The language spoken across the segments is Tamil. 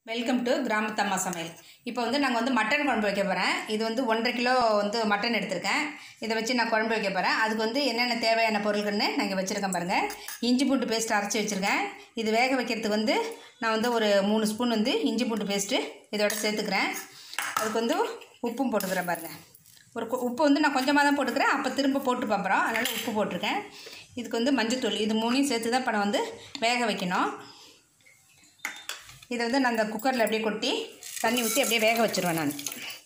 வெல்கம் டு கிராமத்தம்மா சமையல் இப்போ வந்து நாங்கள் வந்து மட்டன் குழம்பு வைக்க போகிறேன் இது வந்து ஒன்றரை கிலோ வந்து மட்டன் எடுத்திருக்கேன் இதை வச்சு நான் குழம்பு வைக்க போகிறேன் அதுக்கு வந்து என்னென்ன தேவையான பொருள்கள்னு நாங்கள் வச்சுருக்கேன் பாருங்கள் இஞ்சி பூண்டு பேஸ்ட் அரைச்சி வச்சுருக்கேன் இது வேக வைக்கிறதுக்கு வந்து நான் வந்து ஒரு மூணு ஸ்பூன் வந்து இஞ்சி பூண்டு பேஸ்ட்டு இதோட சேர்த்துக்கிறேன் அதுக்கு வந்து உப்பும் போட்டுக்கிறேன் பாருங்கள் ஒரு கு- உப்பு வந்து நான் கொஞ்சமாக தான் போட்டுக்கிறேன் அப்போ திரும்ப போட்டு பார்க்குறோம் அதனால் உப்பு போட்டிருக்கேன் இதுக்கு வந்து மஞ்சத்தூள் இது மூணையும் சேர்த்து தான் இப்போ நான் வந்து வேக வைக்கணும் இதை வந்து நான் அந்த குக்கரில் அப்படியே கொட்டி தண்ணி ஊற்றி அப்படியே வேக வச்சுருவேன் நான்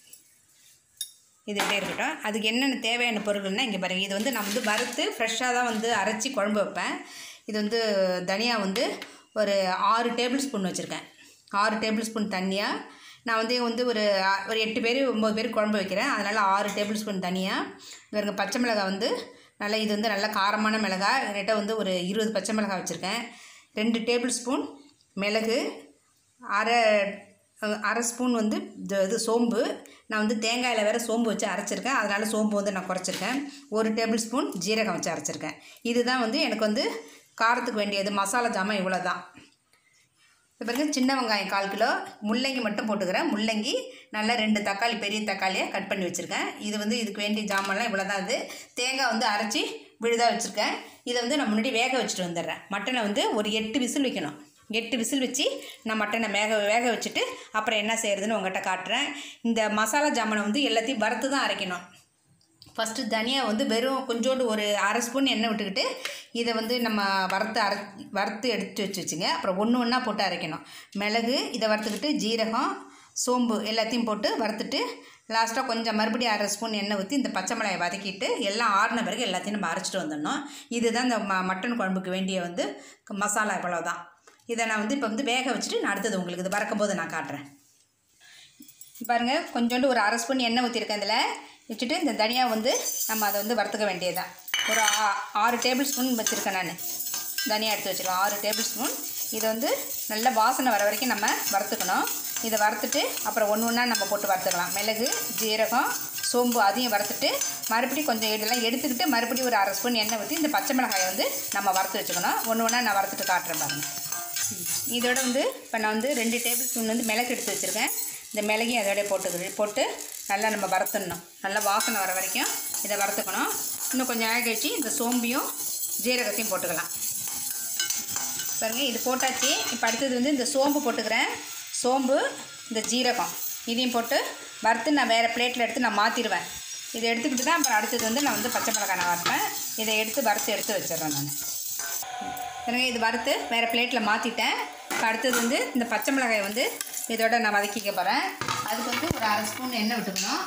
இது இப்படியே இருக்கட்டும் அதுக்கு என்னென்ன தேவையான பொருட்கள்னால் இங்கே பாருங்கள் இது வந்து நான் வந்து வறுத்து ஃப்ரெஷ்ஷாக தான் வந்து அரைச்சி குழம்பு வைப்பேன் இது வந்து தனியா வந்து ஒரு ஆறு டேபிள் ஸ்பூன் வச்சுருக்கேன் ஆறு டேபிள் ஸ்பூன் தனியாக நான் வந்து வந்து ஒரு ஆ- ஒரு எட்டு பேர் ஒம்பது பேர் குழம்பு வைக்கிறேன் அதனால் ஆறு டேபிள் ஸ்பூன் தனியாக இங்கே பச்சை மிளகாய் வந்து நல்லா இது வந்து நல்ல காரமான மிளகாய் என்கிட்ட வந்து ஒரு இருபது பச்சை மிளகாய் வச்சுருக்கேன் ரெண்டு டேபிள் ஸ்பூன் மிளகு அரை அஹ், அரை ஸ்பூன் வந்து இது இது சோம்பு நான் வந்து தேங்காயில் வேறு சோம்பு வச்சு அரைச்சிருக்கேன் அதனால் சோம்பு வந்து நான் குறைச்சிருக்கேன் ஒரு டேபிள் ஸ்பூன் ஜீரகம் வச்சு அரைச்சிருக்கேன் இதுதான் வந்து எனக்கு வந்து காரத்துக்கு வேண்டியது மசாலா ஜாமான் இவ்வளோ தான் இப்போ பாருங்க சின்ன வெங்காயம் கால் கிலோ முள்ளங்கி மட்டும் போட்டுக்கிறேன் முள்ளங்கி நல்லா ரெண்டு தக்காளி பெரிய தக்காளியை கட் பண்ணி வச்சுருக்கேன் இது வந்து இதுக்கு வேண்டிய ஜாமான்லாம் இவ்வளோ தான் இது தேங்காய் வந்து அரைச்சி விழுதாக வச்சுருக்கேன் இதை வந்து நான் முன்னாடி வேக வச்சுட்டு வந்துடுறேன் மட்டனை வந்து ஒரு எட்டு விசில் வைக்கணும் எட்டு விசில் வச்சு நான் மட்டனை வேக வேக வச்சுட்டு அப்புறம் என்ன செய்கிறதுன்னு உங்கள்கிட்ட காட்டுறேன் இந்த மசாலா ஜாமானை வந்து எல்லாத்தையும் வறுத்து தான் அரைக்கணும் ஃபஸ்ட்டு தனியாக வந்து வெறும் கொஞ்சோண்டு ஒரு அரை ஸ்பூன் எண்ணெய் விட்டுக்கிட்டு இதை வந்து நம்ம வறுத்து அரை வறுத்து எடுத்து வச்சு வச்சுங்க அப்புறம் ஒன்று ஒன்றா போட்டு அரைக்கணும் மிளகு இதை வறுத்துக்கிட்டு ஜீரகம் சோம்பு எல்லாத்தையும் போட்டு வறுத்துட்டு லாஸ்ட்டாக கொஞ்சம் மறுபடியும் அரை ஸ்பூன் எண்ணெய் ஊற்றி இந்த பச்சை மிளகாயை வதக்கிட்டு எல்லாம் ஆறின பிறகு எல்லாத்தையும் நம்ம அரைச்சிட்டு வந்துடணும் இதுதான் இந்த ம மட்டன் குழம்புக்கு வேண்டிய வந்து மசாலா இவ்வளோ தான் இதை நான் வந்து இப்போ வந்து வேக வச்சுட்டு நான் அடுத்தது உங்களுக்கு இது வறக்கும் போது நான் காட்டுறேன் பாருங்க கொஞ்சோண்டு ஒரு அரை ஸ்பூன் எண்ணெய் ஊற்றிருக்கேன் இதில் வச்சுட்டு இந்த தனியா வந்து நம்ம அதை வந்து வறுத்துக்க வேண்டியதுதான் ஒரு ஆ- ஆறு டேபிள் ஸ்பூன் வச்சுருக்கேன் நான் தனியா எடுத்து வச்சுருக்கோம் ஆறு டேபிள் ஸ்பூன் இதை வந்து நல்ல வாசனை வர வரைக்கும் நம்ம வறுத்துக்கணும் இதை வறுத்துட்டு அப்புறம் ஒன்று ஒன்றா நம்ம போட்டு வறுத்துக்கலாம் மிளகு ஜீரகம் சோம்பு அதையும் வறுத்துட்டு மறுபடியும் கொஞ்சம் இதெல்லாம் எடுத்துக்கிட்டு மறுபடியும் ஒரு அரை ஸ்பூன் எண்ணெய் ஊற்றி இந்த பச்சை மிளகாயை வந்து நம்ம வறுத்து வச்சுக்கணும் ஒன்று ஒன்றா நான் வறுத்துட்டு காட்டுறேன் பாருங்கள் இதோட வந்து இப்போ நான் வந்து ரெண்டு டேபிள் ஸ்பூன் வந்து மிளகு எடுத்து வச்சுருக்கேன் இந்த மிளகையும் அதோட போட்டு போட்டு நல்லா நம்ம வறுத்துடணும் நல்லா வாசனை வர வரைக்கும் இதை வறுத்துக்கணும் இன்னும் கொஞ்சம் நேரம் கழிச்சு இந்த சோம்பியும் ஜீரகத்தையும் போட்டுக்கலாம் பாருங்க இது போட்டாச்சு இப்போ அடுத்தது வந்து இந்த சோம்பு போட்டுக்கிறேன் சோம்பு இந்த ஜீரகம் இதையும் போட்டு வறுத்து நான் வேறு பிளேட்டில் எடுத்து நான் மாற்றிடுவேன் இதை எடுத்துக்கிட்டு தான் அப்புறம் அடுத்தது வந்து நான் வந்து பச்சை மிளகாய் நான் வறுப்பேன் இதை எடுத்து வறுத்து எடுத்து வச்சிடுறேன் நான் பாருங்க இது வறுத்து வேறு பிளேட்டில் மாற்றிட்டேன் இப்போ அடுத்தது வந்து இந்த பச்சை மிளகாயை வந்து இதோட நான் வதக்கிக்க போகிறேன் அதுக்கு வந்து ஒரு அரை ஸ்பூன் எண்ணெய் விட்டுக்கணும்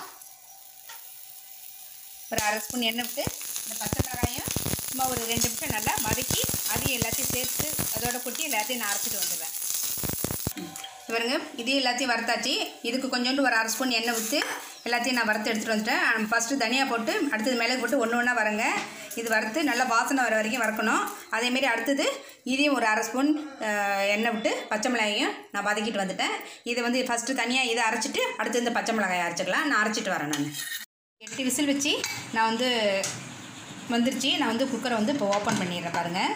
ஒரு அரை ஸ்பூன் எண்ணெய் விட்டு இந்த பச்சை மிளகாயும் சும்மா ஒரு ரெண்டு நிமிஷம் நல்லா வதக்கி அதையும் எல்லாத்தையும் சேர்த்து அதோட கொட்டி எல்லாத்தையும் நான் அரைச்சிட்டு வந்துடுவேன் இது பாருங்க இதையும் எல்லாத்தையும் வறுத்தாச்சு இதுக்கு கொஞ்சோண்டு ஒரு அரை ஸ்பூன் எண்ணெய் ஊற்றி எல்லாத்தையும் நான் வறுத்து எடுத்துகிட்டு வந்துட்டேன் ஃபஸ்ட்டு தனியாக போட்டு அடுத்தது மிளகு போட்டு ஒன்று ஒன்றா வரங்க இது வறுத்து நல்லா வாசனை வர வரைக்கும் வறுக்கணும் அதேமாரி அடுத்தது இதையும் ஒரு அரை ஸ்பூன் அஹ், எண்ணெய் விட்டு பச்சை மிளகாயும் நான் வதக்கிட்டு வந்துட்டேன் இதை வந்து ஃபஸ்ட்டு தனியாக இதை அரைச்சிட்டு அடுத்து இந்த பச்சை மிளகாயை அரைச்சிக்கலாம் நான் அரைச்சிட்டு வரேன் நான் எட்டு விசில் வச்சு நான் வந்து வந்துருச்சு நான் வந்து குக்கரை வந்து இப்போ ஓப்பன் பண்ணிடுறேன் பாருங்கள்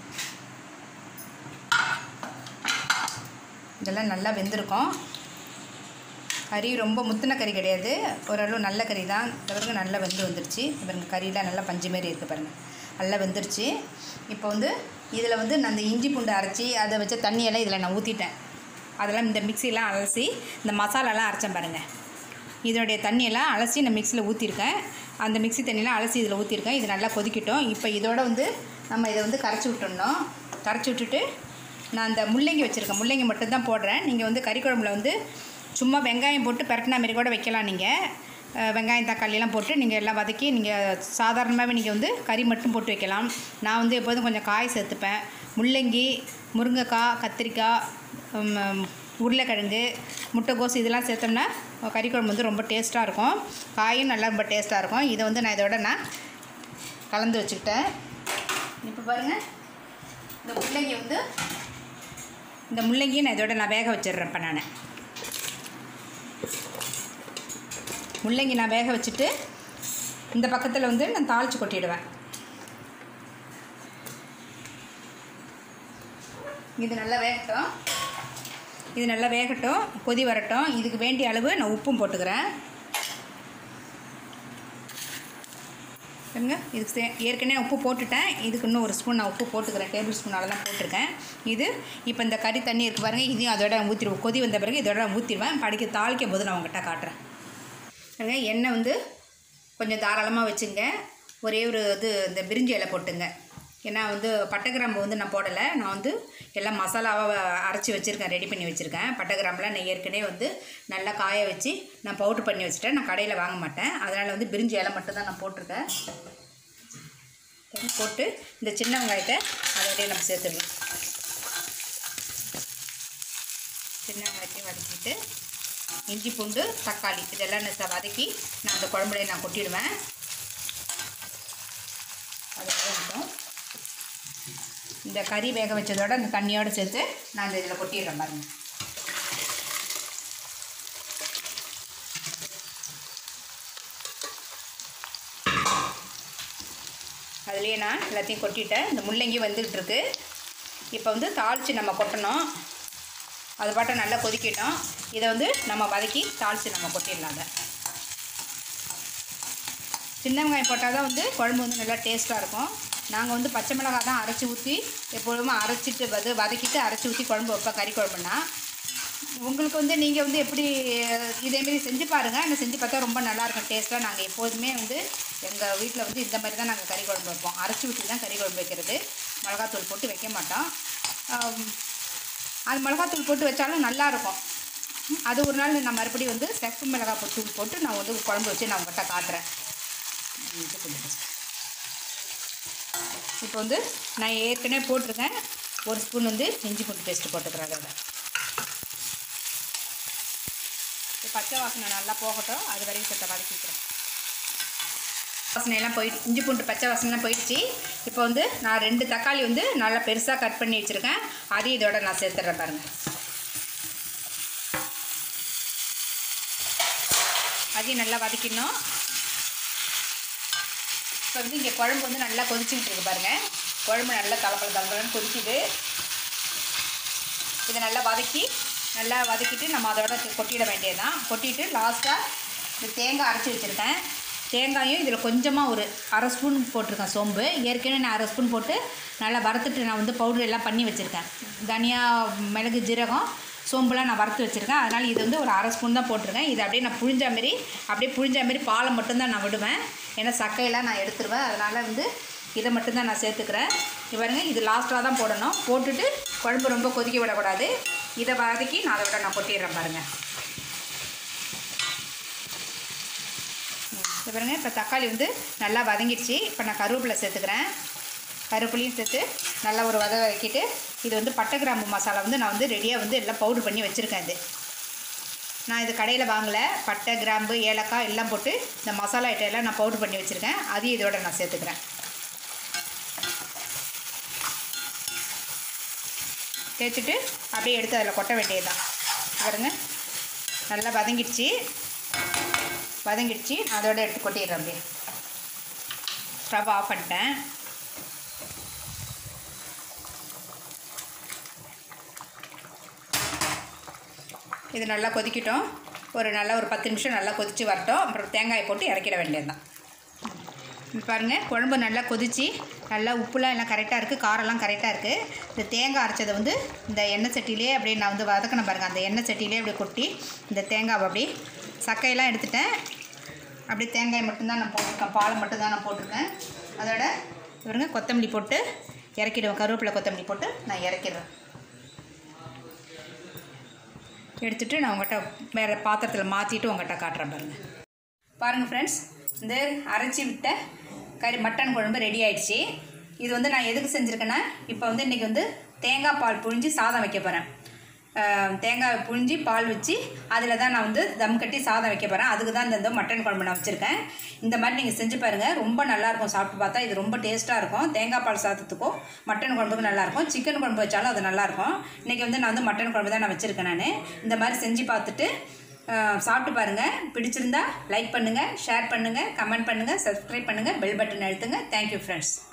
இதெல்லாம் நல்லா வெந்திருக்கும் கறி ரொம்ப முத்தின கறி கிடையாது ஓரளவு நல்ல கறி தான் பிறகு நல்லா வெந்து வந்துருச்சு பாருங்க கறியெலாம் நல்லா பஞ்சு மாரி இருக்குது பாருங்கள் நல்லா வெந்துருச்சு இப்போ வந்து இதில் வந்து நான் இந்த இஞ்சி பூண்டு அரைச்சி அதை வச்ச தண்ணியெல்லாம் இதில் நான் ஊற்றிட்டேன் அதெல்லாம் இந்த மிக்சிலாம் அலசி இந்த மசாலாலாம் அரைச்சேன் பாருங்கள் இதனுடைய தண்ணியெல்லாம் அலசி நான் மிக்சியில் ஊற்றிருக்கேன் அந்த மிக்ஸி தண்ணியெலாம் அலசி இதில் ஊற்றிருக்கேன் இது நல்லா கொதிக்கட்டும் இப்போ இதோட வந்து நம்ம இதை வந்து கரைச்சி விட்டுடணும் கரைச்சி விட்டுட்டு நான் அந்த முள்ளங்கி வச்சுருக்கேன் முள்ளங்கி மட்டும் தான் போடுறேன் நீங்கள் வந்து கறி குழம்புல வந்து சும்மா வெங்காயம் போட்டு பரட்டினா மாரி கூட வைக்கலாம் நீங்கள் அஹ், வெங்காயம் தக்காளியெல்லாம் போட்டு நீங்கள் எல்லாம் வதக்கி நீங்கள் சாதாரணமாகவே நீங்கள் வந்து கறி மட்டும் போட்டு வைக்கலாம் நான் வந்து எப்போதும் கொஞ்சம் காய் சேர்த்துப்பேன் முள்ளங்கி முருங்கைக்காய் கத்திரிக்காய் உம், உருளைக்கிழங்கு முட்டைகோஸ் இதெல்லாம் சேர்த்தோம்னா கறி குழம்பு வந்து ரொம்ப டேஸ்ட்டாக இருக்கும் காயும் நல்லா ரொம்ப டேஸ்ட்டாக இருக்கும் இதை வந்து நான் இதோட நான் கலந்து வச்சுக்கிட்டேன் இப்போ பாருங்கள் இந்த முள்ளங்கி வந்து இந்த முள்ளங்கியை நான் இதோட நான் வேக வச்சிடுறேன் இப்போ நான் முள்ளங்கி நான் வேக வச்சுட்டு இந்த பக்கத்தில் வந்து நான் தாளித்து கொட்டிடுவேன் இது நல்லா வேகட்டும் இது நல்லா வேகட்டும் கொதி வரட்டும் இதுக்கு வேண்டிய அளவு நான் உப்பும் போட்டுக்கிறேன் பாருங்க இதுக்கு சே ஏற்கனவே உப்பு போட்டுட்டேன் இதுக்கு இன்னும் ஒரு ஸ்பூன் நான் உப்பு போட்டுக்கிறேன் டேபிள் ஸ்பூன் தான் போட்டிருக்கேன் இது இப்போ இந்த கறி தண்ணி இருக்குது பாருங்கள் இதையும் அதோட ஊற்றிடுவோம் கொதி வந்த பிறகு இதோட ஊற்றிடுவேன் படிக்க தாளிக்கும் போது நான் உங்கள்கிட்ட காட்டுறேன் பாருங்க எண்ணெய் வந்து கொஞ்சம் தாராளமாக வச்சுங்க ஒரே ஒரு இது இந்த பிரிஞ்சி இலை போட்டுங்க ஏன்னா வந்து பட்டை கிராம்பு வந்து நான் போடலை நான் வந்து எல்லாம் மசாலாவை அரைச்சி வச்சுருக்கேன் ரெடி பண்ணி வச்சுருக்கேன் பட்டை கிராம்புலாம் நான் ஏற்கனவே வந்து நல்லா காய வச்சு நான் பவுட்ரு பண்ணி வச்சுட்டேன் நான் கடையில் வாங்க மாட்டேன் அதனால் வந்து பிரிஞ்சி இலை மட்டும் தான் நான் போட்டிருக்கேன் போட்டு இந்த சின்ன வெங்காயத்தை அதோடய நம்ம சேர்த்துடலாம் சின்ன வெங்காயத்தையும் வதக்கிட்டு இஞ்சி பூண்டு தக்காளி இதெல்லாம் நான் வதக்கி நான் அந்த குழம்புலையே நான் கொட்டிடுவேன் அது வதங்கட்டும் இந்த கறி வேக வச்சதோட அந்த தண்ணியோடு சேர்த்து நான் இந்த இதில் கொட்டிடுறேன் பாருங்க அதுலேயே நான் எல்லாத்தையும் கொட்டிட்டேன் இந்த முள்ளங்கி வந்துக்கிட்டு இருக்கு இப்போ வந்து தாளித்து நம்ம கொட்டணும் அது பாட்டை நல்லா கொதிக்கட்டும் இதை வந்து நம்ம வதக்கி தாளித்து நம்ம கொட்டிடலாம் அதை சின்ன வெங்காயம் போட்டால் தான் வந்து குழம்பு வந்து நல்லா டேஸ்ட்டாக இருக்கும் நாங்கள் வந்து பச்சை மிளகாய் தான் அரைச்சி ஊற்றி எப்பொழுதுமே அரைச்சிட்டு வந்து வதக்கிட்டு அரைச்சி ஊற்றி குழம்பு வைப்பேன் கறி குழம்புனா உங்களுக்கு வந்து நீங்கள் வந்து எப்படி இதேமாரி செஞ்சு பாருங்கள் ஆனால் செஞ்சு பார்த்தா ரொம்ப நல்லாயிருக்கும் டேஸ்ட்டாக நாங்கள் எப்போதுமே வந்து எங்கள் வீட்டில் வந்து இந்த மாதிரி தான் நாங்கள் கறி குழம்பு வைப்போம் அரைச்சி ஊற்றி தான் கறி குழம்பு வைக்கிறது மிளகாத்தூள் போட்டு வைக்க மாட்டோம் ஆம், அது மிளகாத்தூள் போட்டு வச்சாலும் நல்லாயிருக்கும் அது ஒரு நாள் நான் மறுபடியும் வந்து செப்பு மிளகாய் தூள் போட்டு நான் வந்து குழம்பு வச்சு நான் உங்கள்கிட்ட காட்டுறேன் இது கொஞ்சம் கஷ்டம். இப்போ வந்து நான் ஏற்கனவே போட்டிருக்கேன் ஒரு ஸ்பூன் வந்து இஞ்சி பூண்டு பேஸ்ட்டு போட்டுக்கிறேன் அதோட இப்போ பச்சை வாசனை நல்லா போகட்டும் அது வரையும் சத்த வதக்கிக்கிறேன் வாசனையெல்லாம் போயிட்டு இஞ்சி பூண்டு பச்சை வாசனைலாம் போயிடுச்சு இப்போ வந்து நான் ரெண்டு தக்காளி வந்து நல்லா பெருசாக கட் பண்ணி வச்சுருக்கேன் அதையும் இதோட நான் சேர்த்துட்றேன் பாருங்கள் அதையும் நல்லா வதக்கிடணும் இப்போ வந்து இங்கே குழம்பு வந்து நல்லா கொதிச்சுக்கிட்டு இருக்கு பாருங்கள் குழம்பு நல்லா தலப்பல தலப்பலன்னு கொதிக்குது இதை நல்லா வதக்கி நல்லா வதக்கிட்டு நம்ம அதோட கொட்டிட வேண்டியதுதான் கொட்டிட்டு லாஸ்ட்டாக இந்த தேங்காய் அரைச்சி வச்சுருக்கேன் தேங்காயும் இதில் கொஞ்சமாக ஒரு அரை ஸ்பூன் போட்டிருக்கேன் சோம்பு ஏற்கனவே நான் அரை ஸ்பூன் போட்டு நல்லா வறுத்துட்டு நான் வந்து பவுடர் எல்லாம் பண்ணி வச்சுருக்கேன் தனியா மிளகு ஜீரகம் சோம்புலாம் நான் வறுத்து வச்சுருக்கேன் அதனால் இது வந்து ஒரு அரை ஸ்பூன் தான் போட்டிருக்கேன் இது அப்படியே நான் புழிஞ்ச மாரி அப்படியே புழிஞ்ச மாரி பாலை மட்டும்தான் நான் விடுவேன் ஏன்னா சக்கையெல்லாம் நான் எடுத்துருவேன் அதனால் வந்து இதை மட்டும்தான் நான் சேர்த்துக்கிறேன் இது பாருங்க இது லாஸ்ட்டாக தான் போடணும் போட்டுட்டு குழம்பு ரொம்ப கொதிக்க விடக்கூடாது இதை வதக்கி நான் அதை விட நான் கொட்டிடுறேன் பாருங்கள் இது பாருங்க இப்போ தக்காளி வந்து நல்லா வதங்கிடுச்சு இப்போ நான் கருவேப்பிலை சேர்த்துக்கிறேன் கருவேப்பிலையும் சேர்த்து நல்லா ஒரு வத வதக்கிட்டு இது வந்து பட்டை கிராம்பு மசாலா வந்து நான் வந்து ரெடியாக வந்து எல்லாம் பவுடர் பண்ணி வச்சுருக்கேன் இது நான் இது கடையில் வாங்கலை பட்டை கிராம்பு ஏலக்காய் எல்லாம் போட்டு இந்த மசாலா ஐட்டம் எல்லாம் நான் பவுடர் பண்ணி வச்சுருக்கேன் அதையும் இதோட நான் சேர்த்துக்கிறேன் தேய்ச்சிட்டு அப்படியே எடுத்து அதில் கொட்ட வேண்டியது தான் பாருங்க நல்லா வதங்கிடுச்சு வதங்கிடுச்சு நான் அதோட எடுத்து கொட்டிடுறேன் அப்படியே ஸ்டவ் ஆஃப் பண்ணிட்டேன் இது நல்லா கொதிக்கட்டும் ஒரு நல்லா ஒரு பத்து நிமிஷம் நல்லா கொதித்து வரட்டும் அப்புறம் தேங்காயை போட்டு இறக்கிட வேண்டியதுதான் இப்போ பாருங்கள் குழம்பு நல்லா கொதித்து நல்லா உப்புலாம் எல்லாம் கரெக்டாக இருக்குது காரம்லாம் கரெக்டாக இருக்குது இந்த தேங்காய் அரைச்சதை வந்து இந்த எண்ணெய் சட்டியிலே அப்படியே நான் வந்து வதக்கணும் பாருங்கள் அந்த எண்ணெய் சட்டியிலே அப்படியே கொட்டி இந்த தேங்காவை அப்படி சக்கையெல்லாம் எடுத்துட்டேன் அப்படியே தேங்காய் மட்டும்தான் நான் போட்டிருக்கேன் பாலை மட்டும்தான் நான் போட்டிருக்கேன் அதோட பாருங்க கொத்தமல்லி போட்டு இறக்கிடுவேன் கருவேப்பிலை கொத்தமல்லி போட்டு நான் இறக்கிடுறேன் எடுத்துகிட்டு நான் உங்கள்கிட்ட வேறு பாத்திரத்தில் மாற்றிட்டு உங்கள்கிட்ட காட்டுறேன் பாருங்கள் பாருங்கள் ஃப்ரெண்ட்ஸ் இந்த அரைச்சி விட்ட கறி மட்டன் குழம்பு ரெடி ஆயிடுச்சு இது வந்து நான் எதுக்கு செஞ்சுருக்கேன்னா இப்போ வந்து இன்றைக்கி வந்து தேங்காய் பால் புழிஞ்சு சாதம் வைக்க போகிறேன் தேங்காய் புழிஞ்சு பால் வச்சு அதில் தான் நான் வந்து தம் கட்டி சாதம் வைக்க போகிறேன் அதுக்கு தான் இந்த இந்த மட்டன் குழம்பு நான் வச்சுருக்கேன் இந்த மாதிரி நீங்கள் செஞ்சு பாருங்கள் ரொம்ப நல்லாயிருக்கும் சாப்பிட்டு பார்த்தா இது ரொம்ப டேஸ்ட்டாக இருக்கும் தேங்காய் பால் சாதத்துக்கும் மட்டன் குழம்புக்கும் நல்லாயிருக்கும் சிக்கன் குழம்பு வச்சாலும் அது நல்லாயிருக்கும் இன்றைக்கி வந்து நான் வந்து மட்டன் குழம்பு தான் நான் வச்சுருக்கேன் நான் இந்த மாதிரி செஞ்சு பார்த்துட்டு அஹ், சாப்பிட்டு பாருங்கள் பிடிச்சிருந்தா லைக் பண்ணுங்கள் ஷேர் பண்ணுங்கள் கமெண்ட் பண்ணுங்கள் சப்ஸ்கிரைப் பண்ணுங்கள் பெல் பட்டன் அழுத்துங்க தேங்க்யூ ஃப்ரெண்ட்ஸ்